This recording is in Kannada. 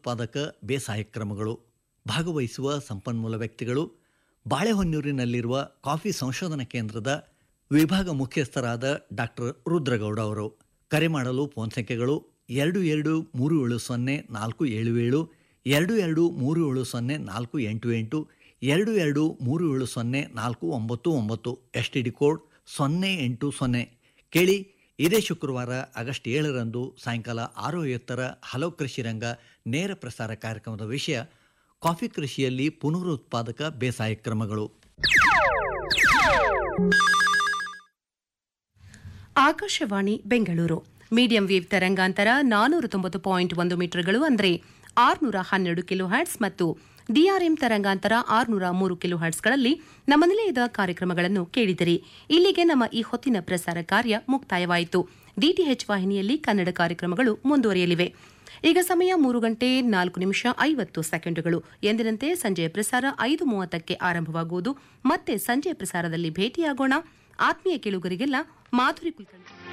ಪುನರುತ್ಪಾದಕ ಬೇಸಾಯ ಕ್ರಮಗಳು ಭಾಗವಹಿಸುವ ಸಂಪನ್ಮೂಲ ವ್ಯಕ್ತಿಗಳು ಬಾಳೆಹೊನ್ನೂರಿನಲ್ಲಿರುವ ಕಾಫಿ ಸಂಶೋಧನಾ ಕೇಂದ್ರದ ವಿಭಾಗ ಮುಖ್ಯಸ್ಥರಾದ ಡಾಕ್ಟರ್ ರುದ್ರಗೌಡ ಅವರು ಕರೆ ಮಾಡಲು ಫೋನ್ ಸಂಖ್ಯೆಗಳು ಎರಡು ಎರಡು ಮೂರು ಏಳು ಸೊನ್ನೆ ನಾಲ್ಕು ಏಳು ಏಳು ಎರಡು ಎರಡು ಮೂರು ಏಳು ಸೊನ್ನೆ ನಾಲ್ಕು ಎಂಟು ಎಂಟು ಎರಡು ಎರಡು ಮೂರು ಏಳು ಸೊನ್ನೆ ನಾಲ್ಕು ಒಂಬತ್ತು ಒಂಬತ್ತು ಎಸ್ ಟಿ ಡಿ ಕೋಡ್ ಸೊನ್ನೆ ಎಂಟು ಸೊನ್ನೆ ಕೇಳಿ ಇದೇ ಶುಕ್ರವಾರ ಆಗಸ್ಟ್ ಏಳರಂದು ಸಾಯಂಕಾಲ ಆರು ಐವತ್ತರ ಹಲೋ ಕೃಷಿ ರಂಗ ನೇರ ಪ್ರಸಾರ ಕಾರ್ಯಕ್ರಮದ ವಿಷಯ ಕಾಫಿ ಕೃಷಿಯಲ್ಲಿ ಪುನರುತ್ಪಾದಕ ಬೇಸಾಯ ಕ್ರಮಗಳು ಆಕಾಶವಾಣಿ ಬೆಂಗಳೂರು ಮೀಡಿಯಂ ವೇವ್ ತರಂಗಾಂತರ ನಾನೂರ ತೊಂಬತ್ತು ಪಾಯಿಂಟ್ ಒಂದು ಮೀಟರ್ಗಳು ಅಂದರೆ ಆರುನೂರ ಹನ್ನೆರಡು ಕಿಲೋ ಹ್ಯಾಟ್ಸ್ ಮತ್ತು ಡಿಆರ್ಎಂ ತರಂಗಾಂತರ ಆರುನೂರ ಮೂರು ಕಿಲೋ ಹ್ಯಾಟ್ಸ್ಗಳಲ್ಲಿ ನಮ್ಮ ನಿಲಯದ ಕಾರ್ಯಕ್ರಮಗಳನ್ನು ಕೇಳಿದಿರಿ ಇಲ್ಲಿಗೆ ನಮ್ಮ ಈ ಹೊತ್ತಿನ ಪ್ರಸಾರ ಕಾರ್ಯ ಮುಕ್ತಾಯವಾಯಿತು ಡಿಟಿಎಚ್ ವಾಹಿನಿಯಲ್ಲಿ ಕನ್ನಡ ಕಾರ್ಯಕ್ರಮಗಳು ಮುಂದುವರಿಯಲಿವೆ ಈಗ ಸಮಯ ಮೂರು ಗಂಟೆ ನಾಲ್ಕು ನಿಮಿಷ ಐವತ್ತು ಸೆಕೆಂಡುಗಳು ಎಂದಿನಂತೆ ಸಂಜೆಯ ಪ್ರಸಾರ ಐದು ಮೂವತ್ತಕ್ಕೆ ಆರಂಭವಾಗುವುದು ಮತ್ತೆ ಸಂಜೆಯ ಪ್ರಸಾರದಲ್ಲಿ ಭೇಟಿಯಾಗೋಣ ಆತ್ಮೀಯ ಕೇಳುಗರಿಗೆಲ್ಲ ಮಾಧುರಿ ಕುಲಕರ್ಣಿ